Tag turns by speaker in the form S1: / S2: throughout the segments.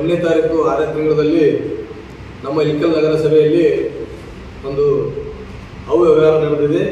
S1: ಒಂದನೇ ತಾರೀಕು ಆರನೇ ತಿಂಗಳಲ್ಲಿ ನಮ್ಮ ಇಲಿಕಲ್ ನಗರಸಭೆಯಲ್ಲಿ ಒಂದು ಅವ್ಯವಹಾರ ನಡೆದಿದೆ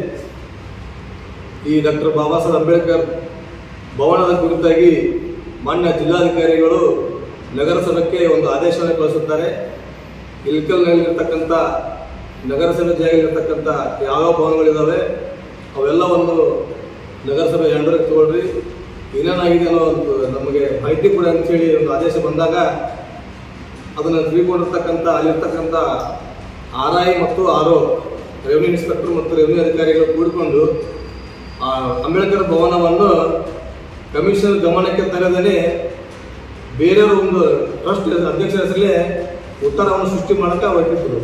S1: ಈ ಡಾಕ್ಟರ್ ಬಾಬಾ ಸಾಹೇಬ್ ಅಂಬೇಡ್ಕರ್ ಭವನದ ಕುರಿತಾಗಿ ಮಾನ್ಯ ಜಿಲ್ಲಾಧಿಕಾರಿಗಳು ನಗರಸಭೆಗೆ ಒಂದು ಆದೇಶವನ್ನು ಕಳಿಸುತ್ತಾರೆ ಇಲ್ಕಲ್ನಲ್ಲಿರ್ತಕ್ಕಂಥ ನಗರಸಭೆ ಜಾಗದಲ್ಲಿರ್ತಕ್ಕಂಥ ಯಾವ್ಯಾವ ಭವನಗಳಿದ್ದಾವೆ ಅವೆಲ್ಲವನ್ನು ನಗರಸಭೆ ಹ್ಯಾಂಡರ್ಗೆ ತಗೊಳ್ರಿ ಏನೇನಾಗಿದೆ ಅನ್ನೋ ಒಂದು ನಮಗೆ ಮಾಹಿತಿ ಕೊಡಿ ಅಂತೇಳಿ ಒಂದು ಆದೇಶ ಬಂದಾಗ ಅದನ್ನು ತಿಳ್ಕೊಂಡಿರ್ತಕ್ಕಂಥ ಅಲ್ಲಿರ್ತಕ್ಕಂಥ ಆರ್ ಐ ಮತ್ತು ಆರ್ ಒ ರೆವಿನ್ಯೂ ಇನ್ಸ್ಪೆಕ್ಟರ್ ಮತ್ತು ರೆವಿನ್ಯೂ ಅಧಿಕಾರಿಗಳು ಕೂಡಿಕೊಂಡು ಆ ಅಂಬೇಡ್ಕರ್ ಭವನವನ್ನು ಕಮಿಷನರ್ ಗಮನಕ್ಕೆ ತರದೇ ಬೇರೆಯವರು ಒಂದು ಟ್ರಸ್ಟ್ ಅಧ್ಯಕ್ಷರ ಹೆಸರಲ್ಲೇ ಉತ್ತರವನ್ನು ಸೃಷ್ಟಿ ಮಾಡಕ್ಕೆ ಹೊರಟಿದ್ರು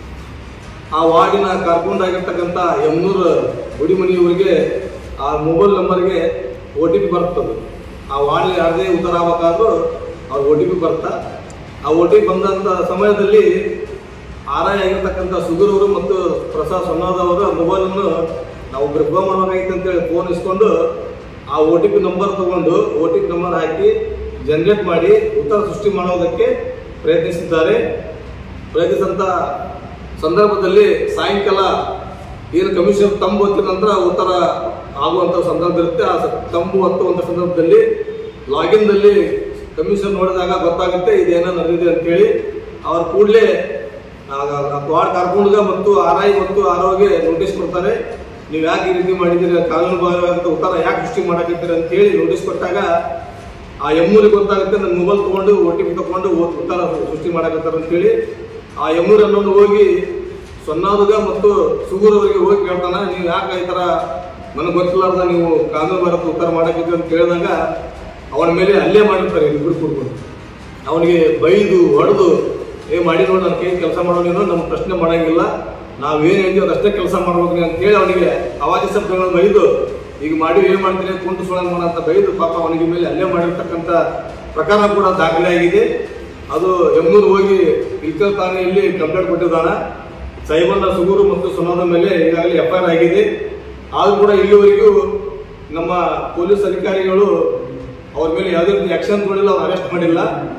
S1: ಆ ವಾರ್ಡಿನ ಕರ್ಕೊಂಡಾಗಿರ್ತಕ್ಕಂಥ ಎಮ್ನೂರು ಗುಡಿಮನಿಯವರಿಗೆ ಆ ಮೊಬೈಲ್ ನಂಬರ್ಗೆ ಒ ಟಿ ಪಿ ಬರ್ತದೆ ಆ ವಾರ್ಡ್ಲಿ ಯಾರದೇ ಉತ್ತರ ಆಗ್ಬೇಕಾದ್ರೂ ಅವ್ರ ಒ ಟಿ ಪಿ ಬರ್ತಾ ಆ ಒ ಟಿ ಪಿ ಬಂದಂಥ ಸಮಯದಲ್ಲಿ ಆರಾಯ ಆಗಿರ್ತಕ್ಕಂಥ ಸುಗೂರವರು ಮತ್ತು ಪ್ರಸಾದ್ ಸೊನ್ನಾದವರು ಆ ಮೊಬೈಲನ್ನು ನಾವು ಗೃಹ ಮಾಡಬೇಕಾಗಿತ್ತು ಅಂತೇಳಿ ಫೋನ್ ಇಸ್ಕೊಂಡು ಆ ಒ ಟಿ ಪಿ ನಂಬರ್ ತಗೊಂಡು ಒ ಟಿ ಪಿ ನಂಬರ್ ಹಾಕಿ ಜನರೇಟ್ ಮಾಡಿ ಉತ್ತರ ಸೃಷ್ಟಿ ಮಾಡೋದಕ್ಕೆ ಪ್ರಯತ್ನಿಸಿದ್ದಾರೆ ಪ್ರಯತ್ನಿಸಿದಂಥ ಸಂದರ್ಭದಲ್ಲಿ ಸಾಯಂಕಾಲ ಏನು ಕಮಿಷನ್ ತಂಬು ಹೊತ್ತಿದ ನಂತರ ಉತ್ತರ ಆಗುವಂಥ ಸಂದರ್ಭ ಇರುತ್ತೆ ಆ ಸ- ತಂಬು ಹತ್ತುವಂಥ ಸಂದರ್ಭದಲ್ಲಿ ಲಾಗಿನ್ದಲ್ಲಿ ಕಮಿಷನ್ ನೋಡಿದಾಗ ಗೊತ್ತಾಗುತ್ತೆ ಇದೇನೋ ನಡೆದಿದೆ ಅಂತೇಳಿ ಅವ್ರ ಕೂಡಲೇ ವಾರ್ಡ್ ಕಾರ್ಕೊಂಡ್ಗ ಮತ್ತು ಆರ್ ಐ ಮತ್ತು ಆರ್ ಒಗೆ ನೋಟಿಸ್ ಕೊಡ್ತಾರೆ ನೀವು ಯಾಕೆ ಈ ರೀತಿ ಮಾಡಿದ್ದೀರಿ ಕಾನೂನು ಬಾಹಿರವಾದಂಥ ಉತ್ತರ ಯಾಕೆ ಸೃಷ್ಟಿ ಮಾಡಾಕಿದ್ದೀರಿ ಅಂತ ಹೇಳಿ ನೋಟಿಸ್ ಕೊಟ್ಟಾಗ ಆ ಎಮ್ಮೂರಿಗೆ ಗೊತ್ತಾಗುತ್ತೆ ನನ್ನ ಮೊಬೈಲ್ ತಗೊಂಡು ಒ ಟಿ ಪಿ ತಗೊಂಡು ಓ- ಉತ್ತರ ಸೃಷ್ಟಿ ಮಾಡಕತ್ತಾರ ಅಂತೇಳಿ ಆ ಎಮ್ಮೂರು ಅನ್ನೋದು ಹೋಗಿ ಸೊನ್ನಾದುಗ ಮತ್ತು ಸುಗೂರವರಿಗೆ ಹೋಗಿ ಕೇಳ್ತಾನ ನೀವು ಯಾಕೆ ಈ ಥರ ನನಗೆ ಗೊತ್ತಿಲ್ಲಾರ್ದ ನೀವು ಕಾನೂನು ಭಾರತ ಉತ್ತರ ಮಾಡಕ್ಕಿದ್ರಿ ಅಂತ ಕೇಳಿದಾಗ ಅವನ ಮೇಲೆ ಹಲ್ಲೆ ಮಾಡಿರ್ತಾರೆ ಇಬ್ಬರು ಕೂಡ್ಕೊಂಡು ಅವನಿಗೆ ಬೈದು ಹೊಡೆದು ಏ ಮಾಡಿ ನೋಡಿ ನನ್ನ ಕೈ ಕೆಲಸ ಮಾಡೋ ನೀನು ನಮ್ಮ ಪ್ರಶ್ನೆ ಮಾಡಂಗಿಲ್ಲ ನಾವೇನು ಹೇಳ್ತೀವಿ ಅದಷ್ಟೇ ಕೆಲಸ ಮಾಡ್ಬೇಕು ನೀನು ಅಂತೇಳಿ ಅವನಿಗೆ ಅವಾಜಿ ಶಬ್ದಗಳನ್ನು ಬೈದು ಈಗ ಮಾಡಿ ಏನ್ ಮಾಡ್ತೀನಿ ಕುಂಟು ಸುಳಂಗ್ ಮಾಡ ಅಂತ ಬೈದು ಪಾಪ ಅವನಿಗೆ ಮೇಲೆ ಅಲ್ಲೇ ಮಾಡಿರ್ತಕ್ಕಂಥ ಪ್ರಕಾರ ಕೂಡ ದಾಖಲೆ ಆಗಿದೆ ಅದು ಎಮ್ಮೂರು ಹೋಗಿ ಇಲ್ಕಲ್ ಠಾಣೆಯಲ್ಲಿ ಕಂಪ್ಲೇಂಟ್ ಕೊಟ್ಟಿದ್ದಾನ ಸೈಬಂದ ಸುಗೂರು ಮತ್ತು ಸುನಾದ ಮೇಲೆ ಈಗಾಗಲೇ ಎಫ್ ಐ ಆರ್ ಆಗಿದೆ ಆದ್ರೂ ಕೂಡ ಇಲ್ಲಿವರೆಗೂ ನಮ್ಮ ಪೊಲೀಸ್ ಅಧಿಕಾರಿಗಳು ಅವ್ರ ಮೇಲೆ ಯಾವುದೇ ರೀತಿ ಆಕ್ಷನ್ ತಗೊಂಡಿಲ್ಲ ಅವ್ರು ಅರೆಸ್ಟ್ ಮಾಡಿಲ್ಲ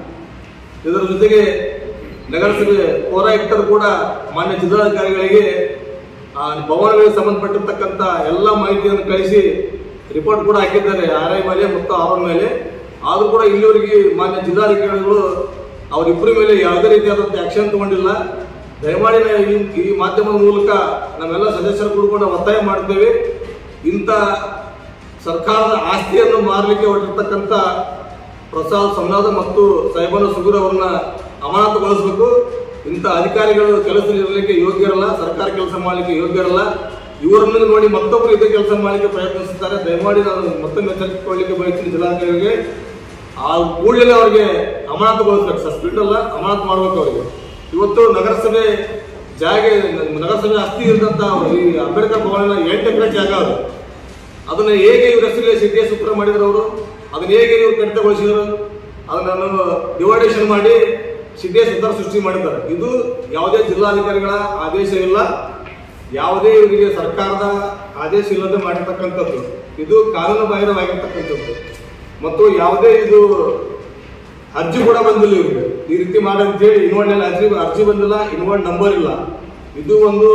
S1: ಇದರ ಜೊತೆಗೆ ನಗರಸಭೆ ಪೌರಾಯುಕ್ತರು ಕೂಡ ಮಾನ್ಯ ಜಿಲ್ಲಾಧಿಕಾರಿಗಳಿಗೆ ಆ ಭವನಗಳಿಗೆ ಸಂಬಂಧಪಟ್ಟಿರ್ತಕ್ಕಂಥ ಎಲ್ಲ ಮಾಹಿತಿಯನ್ನು ಕಳಿಸಿ ರಿಪೋರ್ಟ್ ಕೂಡ ಹಾಕಿದ್ದಾರೆ ಆರ್ ಐ ಮೇಲೆ ಮತ್ತು ಅವರ ಮೇಲೆ ಆದ್ರೂ ಕೂಡ ಇಲ್ಲಿವರೆಗೆ ಮಾನ್ಯ ಜಿಲ್ಲಾಧಿಕಾರಿಗಳು ಅವರಿಬ್ಬರ ಮೇಲೆ ಯಾವುದೇ ರೀತಿಯಾದಂಥ ಆಕ್ಷನ್ ತಗೊಂಡಿಲ್ಲ ದಯಮಾಡಿ ನಾವು ಈ- ಈ ಮಾಧ್ಯಮದ ಮೂಲಕ ನಾವೆಲ್ಲ ಸದಸ್ಯರು ಕೂಡ್ಕೊಂಡು ಒತ್ತಾಯ ಮಾಡ್ತೇವೆ ಇಂಥ ಸರ್ಕಾರದ ಆಸ್ತಿಯನ್ನು ಮಾರಲಿಕ್ಕೆ ಹೊರಟಿರ್ತಕ್ಕಂಥ ಪ್ರಸಾದ್ ಸಂವಾದ ಮತ್ತು ಸೈಬನ ಸುಗೂರ್ ಅವರನ್ನ ಅಮಾನತುಗೊಳಿಸಬೇಕು ಇಂಥ ಅಧಿಕಾರಿಗಳು ಕೆಲಸ ಇರಲಿಕ್ಕೆ ಯೋಗ್ಯರಲ್ಲ ಸರ್ಕಾರ ಕೆಲಸ ಮಾಡಲಿಕ್ಕೆ ಯೋಗ್ಯರಲ್ಲ ಇವರನ್ನು ನೋಡಿ ಮತ್ತೊಬ್ಬರು ಇದೇ ಕೆಲಸ ಮಾಡಲಿಕ್ಕೆ ಪ್ರಯತ್ನಿಸುತ್ತಾರೆ ದಯಮಾಡಿ ನಾನು ಮತ್ತೊಮ್ಮೆ ಎಚ್ಚರಿಸಿಕೊಳ್ಳಿಕ್ಕೆ ಬಯಸ್ತೀನಿ ಜಿಲ್ಲಾಧಿಕಾರಿಗೆ ಆ ಕೂಡಲೇ ಅವರಿಗೆ ಅಮಾನತುಗೊಳಿಸ್ಬೇಕು ಸಸ್ಪೆಂಡ್ ಅಲ್ಲ ಅಮಾನತು ಮಾಡ್ಬೇಕು ಅವರಿಗೆ ಇವತ್ತು ನಗರಸಭೆ ಜಾಗ ನಗರಸಭೆ ಆಸ್ತಿ ಇದ್ದಂತ ಈ ಅಂಬೇಡ್ಕರ್ ಭವನ ಎಂಟು ಎಕರೆ ಜಾಗ ಅದು ಅದನ್ನ ಹೇಗೆ ಇವ್ರ ಹೆಸರಲ್ಲಿ ಸಿಟಿ ಸೂತ್ರ ಮಾಡಿದ್ರು ಅವರು ಅದನ್ನ ಹೇಗೆ ಇವ್ರು ಕಡಿತಗೊಳಿಸಿದ್ರು ಅದನ್ನ ಡಿವೈಡೇಷನ್ ಮಾಡಿ ಸಿಟಿ ಸುತ್ತಾರ ಸೃಷ್ಟಿ ಮಾಡಿದ್ದಾರೆ ಇದು ಯಾವುದೇ ಜಿಲ್ಲಾಧಿಕಾರಿಗಳ ಆದೇಶ ಇಲ್ಲ ಯಾವುದೇ ಇವರಿಗೆ ಸರ್ಕಾರದ ಆದೇಶ ಇಲ್ಲದೆ ಮಾಡಿರ್ತಕ್ಕಂಥದ್ದು ಇದು ಕಾನೂನು ಬಾಹಿರವಾಗಿರ್ತಕ್ಕಂಥದ್ದು ಮತ್ತು ಯಾವುದೇ ಇದು ಅರ್ಜಿ ಕೂಡ ಬಂದಿಲ್ಲ ಇವ್ರಿಗೆ ಈ ರೀತಿ ಮಾಡಿ ಅಂತೇಳಿ ಇನ್ವಾರ್ಡ್ ಅರ್ಜಿ ಅರ್ಜಿ ಬಂದಿಲ್ಲ ಇನ್ವಾರ್ಡ್ ನಂಬರ್ ಇಲ್ಲ ಇದು ಒಂದು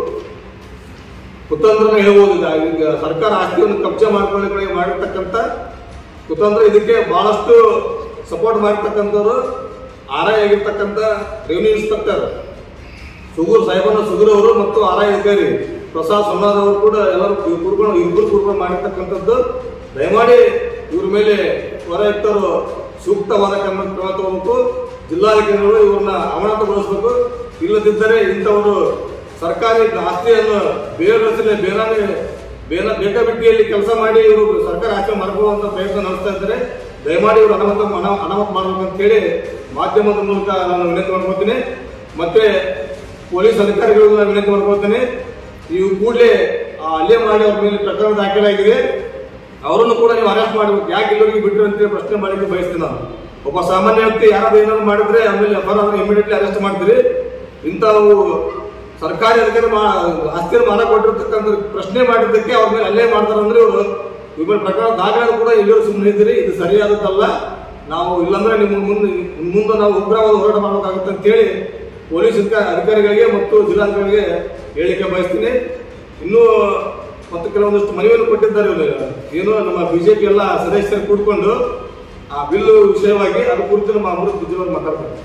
S1: ಕುತಂತ್ರನ ಹೇಳ್ಬೋದು ಈಗ ಈಗ ಸರ್ಕಾರ ಆಸ್ತಿಯನ್ನು ಕಬ್ಜಾ ಮಾಡ್ಕೊಳ್ಳಿ ಮಾಡಿರ್ತಕ್ಕಂಥ ಕುತಂತ್ರ ಇದಕ್ಕೆ ಬಹಳಷ್ಟು ಸಪೋರ್ಟ್ ಮಾಡಿರ್ತಕ್ಕಂಥವ್ರು ಆರ್ ಐ ಆಗಿರ್ತಕ್ಕಂಥ ರೆವಿನ್ಯೂ ಇನ್ಸ್ಪೆಕ್ಟರ್ ಸುಗೂರ್ ಸಾಹೇಬನ ಸುಗೂರ್ ಅವರು ಮತ್ತು ಆರ್ ಐ ಅಧಿಕಾರಿ ಪ್ರಸಾದ್ ಸೊನ್ನಾದ್ ಅವರು ಕೂಡ ಎಲ್ಲರೂ ಕೂಡ್ಕೊಂಡು ಇಬ್ಬರು ಕೂಡ್ಕೊಂಡು ಮಾಡಿರ್ತಕ್ಕಂಥದ್ದು ದಯಮಾಡಿ ಇವ್ರ ಮೇಲೆ ಪೌರಾಯುಕ್ತರು ಸೂಕ್ತವಾದ ಕ್ರಮ ಕ್ರಮ ತಗೋಬೇಕು ಜಿಲ್ಲಾಧಿಕಾರಿಗಳು ಇವ್ರನ್ನ ಅಮಾನತುಗೊಳಿಸಬೇಕು ಇಲ್ಲದಿದ್ದರೆ ಇಂಥವರು ಸರ್ಕಾರಿ ಆಸ್ತಿಯನ್ನು ಬೇರೆ ಹೆಸರಲ್ಲಿ ಬೇರಾನೆ ಬೇನ ಬೇಕಾಬಿಟ್ಟಿಯಲ್ಲಿ ಕೆಲಸ ಮಾಡಿ ಇವರು ಸರ್ಕಾರ ಆಸ್ತಿ ಮರಗುವಂತ ಪ್ರಯತ್ನ ನಡೆಸ್ತಾ ಇದ್ದಾರೆ ದಯಮಾಡಿ ಇವರು ಅನಾಮತ ಅನ- ಅನಾಮತ್ ಮಾಡಬೇಕು ಅಂತ ಹೇಳಿ ಮಾಧ್ಯಮದ ಮೂಲಕ ನಾನು ವಿನಂತಿ ಮಾಡ್ಕೊತೀನಿ ಮತ್ತೆ ಪೊಲೀಸ್ ಅಧಿಕಾರಿಗಳಿಗೂ ನಾನು ವಿನಂತಿ ಮಾಡ್ಕೊಳ್ತೇನೆ ನೀವು ಕೂಡಲೇ ಅಲ್ಲೇ ಮಾಡಿ ಅವ್ರ ಮೇಲೆ ಪ್ರಕರಣ ದಾಖಲಾಗಿದೆ ಅವರನ್ನು ಕೂಡ ನೀವು ಅರೆಸ್ಟ್ ಮಾಡಬೇಕು ಯಾಕೆ ಇಲ್ಲವರಿಗೆ ಬಿಟ್ಟರು ಅಂತೇಳಿ ಪ್ರಶ್ನೆ ಮಾಡಲಿಕ್ಕೆ ಬಯಸ್ತೀನಿ ನಾನು ಒಬ್ಬ ಸಾಮಾನ್ಯ ವ್ಯಕ್ತಿ ಯಾರಾದ್ರೂ ಏನಾದ್ರು ಮಾಡಿದ್ರೆ ಆಮೇಲೆ ಎಫ್ ಆರ್ ಇಮಿಡಿಯೇಟ್ಲಿ ಅರೆಸ್ಟ್ ಮಾಡ್ತೀರಿ ಇಂಥವು ಸರ್ಕಾರಿ ಅಧಿಕಾರಿ ಮಾ ಆಸ್ತಿಯನ್ನು ಮಾರ ಕೊಟ್ಟಿರ್ತಕ್ಕಂಥ ಪ್ರಶ್ನೆ ಮಾಡಿದ್ದಕ್ಕೆ ಅವ್ರ ಮೇಲೆ ಅಲ್ಲೇ ಮಾಡ್ತಾರೆ ಅಂದ್ರೆ ಇವರು ಇವ್ರ ಪ್ರಕರಣ ದಾಖಲೆ ಕೂಡ ಎಲ್ಲರೂ ಸುಮ್ಮನೆ ಇದ್ದೀರಿ ಇದು ಸರಿಯಾದದ್ದಲ್ಲ ನಾವು ಇಲ್ಲಾಂದ್ರೆ ನಿಮ್ಮ ಮುಂದೆ ಮುಂದೆ ನಾವು ಉಗ್ರವಾದ ಹೋರಾಟ ಮಾಡಬೇಕಾಗುತ್ತೆ ಅಂತೇಳಿ ಪೊಲೀಸ್ ಅಧಿಕ- ಅಧಿಕಾರಿಗಳಿಗೆ ಮತ್ತು ಜಿಲ್ಲಾಧಿಕಾರಿಗಳಿಗೆ ಹೇಳಿಕೆ ಬಯಸ್ತೀನಿ ಇನ್ನೂ ಮತ್ತು ಕೆಲವೊಂದಿಷ್ಟು ಮನವಿಯನ್ನು ಕೊಟ್ಟಿದ್ದಾರೆ ಇವ್ರು. ಏನು ನಮ್ಮ ಬಿಜೆಪಿ ಎಲ್ಲ ಸದಸ್ಯರು ಕೂಡ್ಕೊಂಡು ಆ ಬಿಲ್ ವಿಷಯವಾಗಿ ಅದ್ರ ಕುರಿತು ನಮ್ಮ ಅಮೃತ ಬುದ್ಧಿವಾದ ಮಾತಾಡ್ತಾರೆ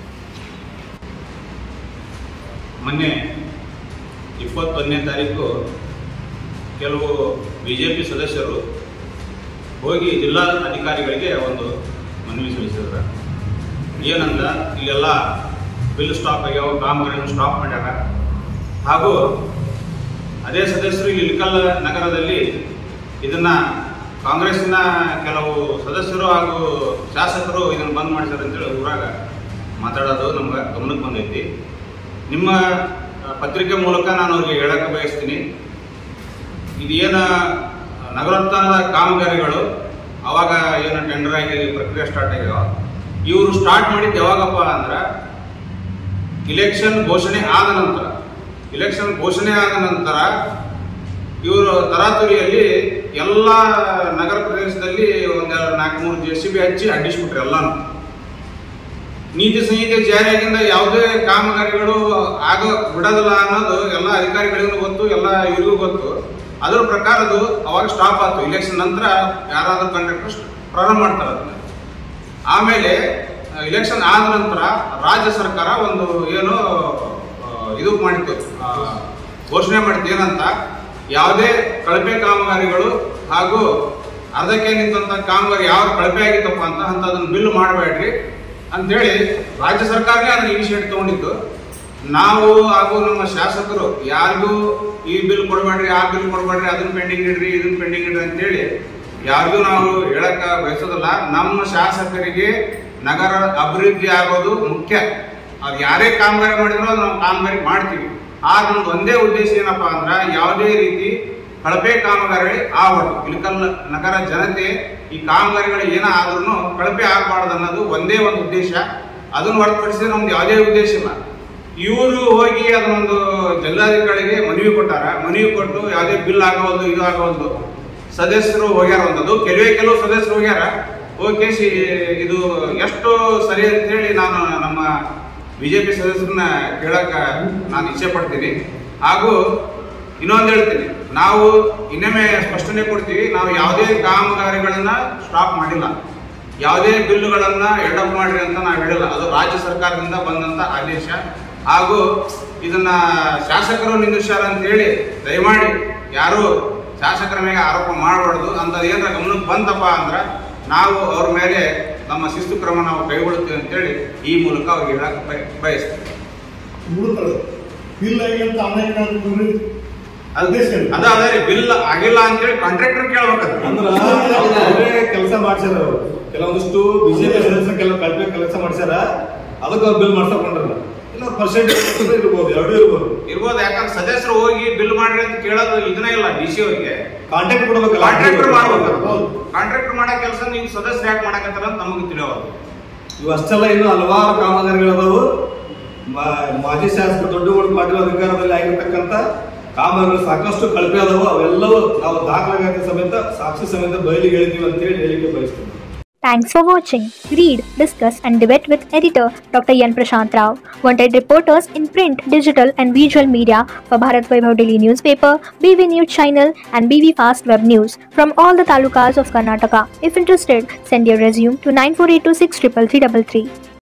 S2: ಮೊನ್ನೆ ಇಪ್ಪತ್ತೊಂದನೇ ತಾರೀಕು ಕೆಲವು ಬಿ ಜೆ ಪಿ ಸದಸ್ಯರು ಹೋಗಿ ಜಿಲ್ಲಾ ಅಧಿಕಾರಿಗಳಿಗೆ ಒಂದು ಮನವಿ ಸಲ್ಲಿಸಿದ್ರು ಏನಂದ ಇಲ್ಲೆಲ್ಲ ಬಿಲ್ ಸ್ಟಾಪ್ ಆಗ್ಯಾವ ಕಾಮಗಾರಿಯನ್ನು ಸ್ಟಾಪ್ ಮಾಡ್ಯಾರ ಹಾಗೂ ಅದೇ ಸದಸ್ಯರು ಇಲ್ಲಿ ಇಳಕಲ್ ನಗರದಲ್ಲಿ ಇದನ್ನ ಕಾಂಗ್ರೆಸ್ಸಿನ ಕೆಲವು ಸದಸ್ಯರು ಹಾಗೂ ಶಾಸಕರು ಇದನ್ನು ಬಂದ್ ಮಾಡಿದ್ದಾರೆ ಅಂತೇಳಿ ಊರಾಗ ಮಾತಾಡೋದು ನಮ್ಗೆ ಗಮನಕ್ಕೆ ಬಂದೈತಿ ನಿಮ್ಮ ಆ, ಪತ್ರಿಕೆ ಮೂಲಕ ನಾನು ಅವ್ರಿಗೆ ಹೇಳಕ್ಕೆ ಬಯಸ್ತೀನಿ ಇದೇನ ನಗರೋತ್ಥಾನದ ಕಾಮಗಾರಿಗಳು ಅವಾಗ ಏನು ಟೆಂಡರ್ ಆಗಿ ಪ್ರಕ್ರಿಯೆ ಸ್ಟಾರ್ಟ್ ಆಗ್ಯಾವ ಇವರು ಸ್ಟಾರ್ಟ್ ಮಾಡಿದ್ದು ಯಾವಾಗಪ್ಪ ಅಂದ್ರೆ ಇಲೆಕ್ಷನ್ ಘೋಷಣೆ ಆದ ನಂತರ ಇಲೆಕ್ಷನ್ ಘೋಷಣೆ ಆದ ನಂತರ ಇವರು ತರಾತುರಿಯಲ್ಲಿ ಎಲ್ಲ ನಗರ ಪ್ರದೇಶದಲ್ಲಿ ಒಂದೆರಡು ನಾಲ್ಕು ಮೂರು ಜೆ ಸಿ ಬಿ ಹಚ್ಚಿ ಅಡ್ಡಿಸ್ಬಿಟ್ರು ಎಲ್ಲಾನು ನೀತಿ ಸಂಹಿತೆ ಜಾರಿಯಾಗಿಂದ ಯಾವುದೇ ಕಾಮಗಾರಿಗಳು ಆಗ ಬಿಡೋದಿಲ್ಲ ಅನ್ನೋದು ಎಲ್ಲ ಅಧಿಕಾರಿಗಳಿಗೂ ಗೊತ್ತು ಎಲ್ಲ ಇವ್ರಿಗೂ ಗೊತ್ತು ಅದ್ರ ಪ್ರಕಾರ ಅದು ಅವಾಗ ಸ್ಟಾಪ್ ಆಯ್ತು ಇಲೆಕ್ಷನ್ ನಂತರ ಯಾರಾದ್ರೂ ಕಾಂಟ್ರಾಕ್ಟರ್ ಪ್ರಾರಂಭ ಮಾಡ್ತಾರೆ ಅದನ್ನ ಆಮೇಲೆ ಇಲೆಕ್ಷನ್ ಆದ ನಂತರ ರಾಜ್ಯ ಸರ್ಕಾರ ಒಂದು ಏನು ಆ, ಇದು ಮಾಡಿತ್ತು ಆ, ಘೋಷಣೆ ಮಾಡಿತ್ತು ಏನಂತ ಯಾವುದೇ ಕಳಪೆ ಕಾಮಗಾರಿಗಳು ಹಾಗೂ ಅರ್ಧಕ್ಕೆ ನಿಂತಂತ ಕಾಮಗಾರಿ ಯಾವ ಕಳಪೆ ಆಗಿತ್ತಪ್ಪ ಅಂತ ಅಂತ ಅದನ್ನ ಬಿಲ್ ಮಾಡಬೇಡ್ರಿ ಅಂತೇಳಿ ರಾಜ್ಯ ಸರ್ಕಾರನೇ ಅದನ್ನ ಇನಿಷಿಯೇಟ್ ತಗೊಂಡಿದ್ದು ನಾವು ಹಾಗೂ ನಮ್ಮ ಶಾಸಕರು ಯಾರಿಗೂ ಈ ಬಿಲ್ ಕೊಡಬೇಡ್ರಿ ಆ ಬಿಲ್ ಕೊಡಬೇಡ್ರಿ ಅದನ್ನ ಪೆಂಡಿಂಗ್ ಇಡ್ರಿ ಇದನ್ನ ಪೆಂಡಿಂಗ್ ಇಡ್ರಿ ಅಂತೇಳಿ ಯಾರಿಗೂ ನಾವು ಹೇಳಕ್ ಬಯಸೋದಿಲ್ಲ ನಮ್ಮ ಶಾಸಕರಿಗೆ ನಗರ ಅಭಿವೃದ್ಧಿ ಆಗೋದು ಮುಖ್ಯ ಅದು ಯಾರೇ ಕಾಮಗಾರಿ ಮಾಡಿದ್ರು ಅದು ನಾವು ಕಾಮಗಾರಿ ಮಾಡ್ತೀವಿ ಆ ನಮ್ದು ಒಂದೇ ಉದ್ದೇಶ ಏನಪ್ಪಾ ಅಂದ್ರ ಯಾವುದೇ ರೀತಿ ಕಳಪೆ ಕಾಮಗಾರಿ ಆಗಬಾರ್ದು ಇಳಕಲ್ ನಗರ ಜನತೆ ಈ ಕಾಮಗಾರಿಗಳು ಏನ ಆದ್ರೂ ಕಳಪೆ ಆಗಬಾರ್ದು ಅನ್ನೋದು ಒಂದೇ ಒಂದು ಉದ್ದೇಶ ಅದನ್ನ ಹೊರತುಪಡಿಸಿ ನಮ್ದು ಯಾವುದೇ ಉದ್ದೇಶ ಇಲ್ಲ ಇವರು ಹೋಗಿ ಅದನ್ನೊಂದು ಜಿಲ್ಲಾಧಿಕಾರಿಗೆ ಮನವಿ ಕೊಟ್ಟಾರ ಮನವಿ ಕೊಟ್ಟು ಯಾವುದೇ ಬಿಲ್ ಆಗೋದು ಇದು ಆಗೋದು ಸದಸ್ಯರು ಹೋಗ್ಯಾರ ಒಂದದು ಕೆಲವೇ ಕೆಲವು ಸದಸ್ಯರು ಹೋಗ್ಯಾರ ಹೋಗಿ ಇದು ಎಷ್ಟು ಸರಿ ಅಂತ ಹೇಳಿ ನಾನು ನಮ್ಮ ಬಿಜೆಪಿ ಸದಸ್ಯರನ್ನ ಕೇಳಕ ನಾನು ಇಚ್ಛೆ ಪಡ್ತೀನಿ ಹಾಗೂ ಇನ್ನೊಂದು ಹೇಳ್ತೀನಿ ನಾವು ಇನ್ನೊಮ್ಮೆ ಸ್ಪಷ್ಟನೆ ಕೊಡ್ತೀವಿ ನಾವು ಯಾವುದೇ ಕಾಮಗಾರಿಗಳನ್ನ ಸ್ಟಾಪ್ ಮಾಡಿಲ್ಲ ಯಾವುದೇ ಬಿಲ್ಲುಗಳನ್ನ ಎಡಪ್ ಮಾಡ್ರಿ ಅಂತ ನಾವು ಹೇಳಿಲ್ಲ ಅದು ರಾಜ್ಯ ಸರ್ಕಾರದಿಂದ ಬಂದಂತ ಆದೇಶ ಹಾಗೂ ಇದನ್ನ ಶಾಸಕರು ನಿಂದಿಸ್ಯಾರ ಅಂತ ಹೇಳಿ ದಯಮಾಡಿ ಯಾರು ಶಾಸಕರ ಮೇಲೆ ಆರೋಪ ಮಾಡಬಾರ್ದು ಅಂತದ್ ಏನಾರ ಗಮನಕ್ಕೆ ಬಂತಪ್ಪ ಅಂದ್ರ ನಾವು ಅವ್ರ ಮೇಲೆ ನಮ್ಮ ಶಿಸ್ತು ಕ್ರಮ ನಾವು ಕೈಗೊಳ್ಳುತ್ತೇವೆ ಅಂತೇಳಿ ಈ ಮೂಲಕ ಅವ್ರಿಗೆ ಹೇಳಕ್ ಬಯ- ಬಯಸ್ತೀವಿ
S3: ಬಿಡುತ್ತಾರೆ ಬಿಲ್ ಆಗಿ ಅಂತ ಆಮೇಲೆ ಕೇಳ್ಕೊಂಡ್ರಿ ಉದ್ದೇಶ ಏನು?
S2: ಅದ ಅದೇ ರೀ ಬಿಲ್ ಆಗಿಲ್ಲ ಅಂತೇಳಿ ಕಾಂಟ್ರಾಕ್ಟರ್ ಕೇಳ್ಬೇಕಂತ
S1: ಅಂದ್ರ ಕೆಲಸ ಮಾಡ್ಸ್ಯಾರ ಅವ್ರು. ಕೆಲವೊಂದಿಷ್ಟು ಬಿಜೆಪಿ ಸದಸ್ಯರು ಕೆಲವು ಕಳಪೆ ಕೆಲಸ ಮಾಡ್ಸ್ಯಾರ ಅದಕ್ಕೆ ಅವ್ರು ಬಿಲ್ ಮಾಡ್ಸಕೊಂಡ್ರಲ್ಲ ಇಲ್ಲ ಪರ್ಸೆಂಟೇಜ್ ಇರ್ಬೋದು ಎರಡೂ ಇರ್ಬೋದು
S2: ಇರ್ಬೋದು ಯಾಕಂದ್ರೆ ಸದಸ್ಯರು ಹೋಗಿ ಬಿಲ್ ಮಾಡ್ರಿ ಅಂತ ಕೇಳೋದು ಇದನ್ನೇ ಇಲ್ಲ ಡಿ ಸಿ ಅವರಿಗೆ
S1: ಕಾಂಟ್ಯಾಕ್ಟ್ ಕೊಡ್ಬೇಕಲ್ಲ
S2: ಕಾಂಟ್ರಾಕ್ಟರ್ ಮಾಡ್ಬೇಕು
S3: ಹೌದು.
S2: ಕಾಂಟ್ರಾಕ್ಟರ್ ಮಾಡೋ ಕೆಲಸ ನೀವು ಸದಸ್ಯರು ಯಾಕೆ ಮಾಡಕತ್ತಾರ ಅಂತ ನಮಗೆ ತಿಳಿಯೋದು
S1: ಇವು ಅಷ್ಟೆಲ್ಲ ಇನ್ನು ಹಲವಾರು ಕಾಮಗಾರಿಗಳದಾವು ಮಾ- ಮಾಜಿ ಶಾಸಕ ದೊಡ್ಡಗೌಡ ಪಾಟೀಲ್ ಅಧಿಕಾರದಲ್ಲಿ ಆಗಿರ್ತಕ್ಕಂಥ ಕಾಮಗಾರಿಗಳು ಸಾಕಷ್ಟು ಕಳಪೆ ಅದಾವು ಅವೆಲ್ಲವೂ ನಾವು ದಾಖಲಾತಿ ಸಮೇತ ಸಾಕ್ಷಿ ಸಮೇತ ಬಯಲಿಗೆ ಹೇಳಿದೀವಿ ಅಂತ ಹೇಳಿ ಹೇಳಿಕೆ ಬಯಸ್ತೀವಿ
S4: Thanks for watching. Read, discuss, and debate with editor Dr. Yan Prashant Rao. Wanted reporters in print, digital, and visual media for Bharat Vaibhav Daily Newspaper, BV News Channel, and BV Fast Web News from all the talukas of Karnataka. If interested, send your resume to 9482633333.